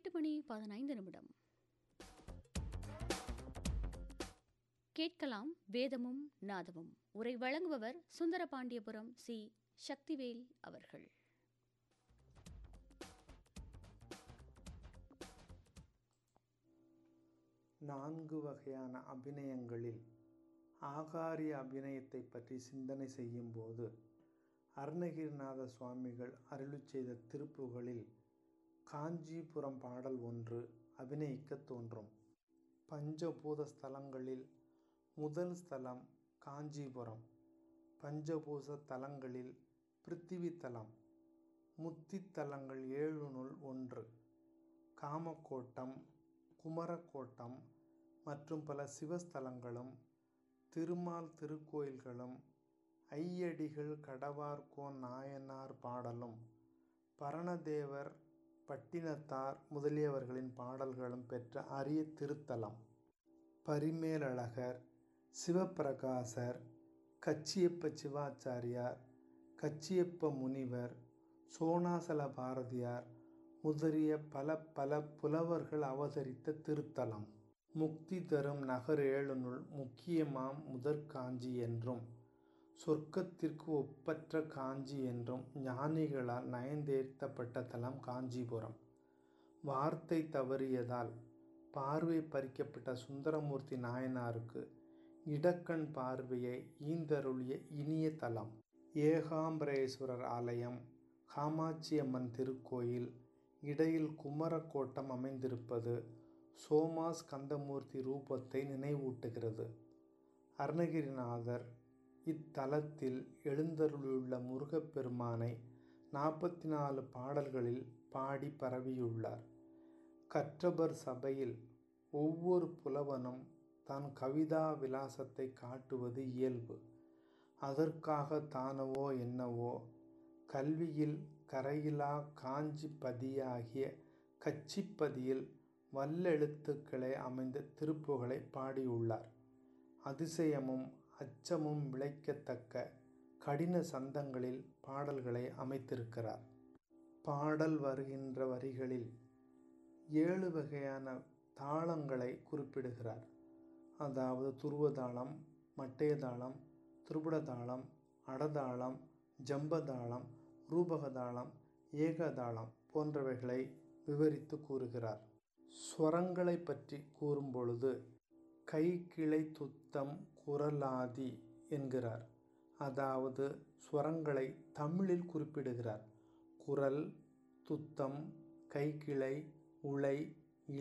எட்டு மணி பதினைந்து நிமிடம் கேட்கலாம் வேதமும் நாதமும் உரை வழங்குபவர் சுந்தரபாண்டியபுரம் சி சக்திவேல் அவர்கள் நான்கு வகையான அபிநயங்களில் ஆகாரிய அபிநயத்தை பற்றி சிந்தனை செய்யும்போது அருணகிரிநாத சுவாமிகள் அருளிச் செய்த திருப்புகளில் காஞ்சிபுரம் பாடல் ஒன்று அபிநயிக்க தோன்றும் பஞ்சபூத ஸ்தலங்களில் முதல் ஸ்தலம் காஞ்சிபுரம் பஞ்சபூச தலங்களில் பிருத்திவி தலம் முத்தித்தலங்கள் ஏழுனுள் ஒன்று காமக்கோட்டம் குமரக்கோட்டம் மற்றும் பல சிவஸ்தலங்களும் திருமால் திருக்கோயில்களும் ஐயடிகள் கடவார்கோன் நாயனார் பாடலும் பரணதேவர் பட்டினத்தார் முதலியவர்களின் பாடல்களும் பெற்ற அரிய திருத்தலம் பரிமேலழகர் சிவப்பிரகாசர் கச்சியப்ப சிவாச்சாரியார் கச்சியப்ப முனிவர் சோனாசல பாரதியார் முதலிய பல பல புலவர்கள் அவதரித்த திருத்தலம் முக்தி தரும் நகர் ஏழுனுள் முக்கியமாம் முதற் காஞ்சி என்றும் சொர்க்கத்திற்கு ஒப்பற்ற காஞ்சி என்றும் ஞானிகளால் நயந்தேர்த்தப்பட்ட தலம் காஞ்சிபுரம் வார்த்தை தவறியதால் பார்வை பறிக்கப்பட்ட சுந்தரமூர்த்தி நாயனாருக்கு இடக்கண் பார்வையை ஈந்தருளிய இனிய தலம் ஏகாம்பரேஸ்வரர் ஆலயம் காமாட்சியம்மன் திருக்கோயில் இடையில் குமரக்கோட்டம் அமைந்திருப்பது சோமா ஸ்கந்தமூர்த்தி ரூபத்தை நினைவூட்டுகிறது அருணகிரிநாதர் இத்தலத்தில் எழுந்தருளியுள்ள முருகப்பெருமானை நாற்பத்தி நாலு பாடல்களில் பாடி பரவியுள்ளார் கற்றபர் சபையில் ஒவ்வொரு புலவனும் தன் கவிதா விலாசத்தை காட்டுவது இயல்பு அதற்காக தானவோ என்னவோ கல்வியில் கரையிலா காஞ்சி பதியாகிய கச்சிப்பதியில் வல்லெழுத்துக்களே அமைந்த திருப்புகளை பாடியுள்ளார் அதிசயமும் அச்சமும் விளைக்கத்தக்க கடின சந்தங்களில் பாடல்களை அமைத்திருக்கிறார் பாடல் வருகின்ற வரிகளில் ஏழு வகையான தாளங்களை குறிப்பிடுகிறார் அதாவது துருவதாளம் மட்டையதாளம் திரிபுடதாளம் அடதாளம் ஜம்பதாளம் ரூபகதாளம் ஏகதாளம் போன்றவைகளை விவரித்து கூறுகிறார் ஸ்வரங்களை பற்றி கூறும் பொழுது கை கிளை துத்தம் குரலாதி என்கிறார் அதாவது ஸ்வரங்களை தமிழில் குறிப்பிடுகிறார் குரல் துத்தம் கைக்கிளை உலை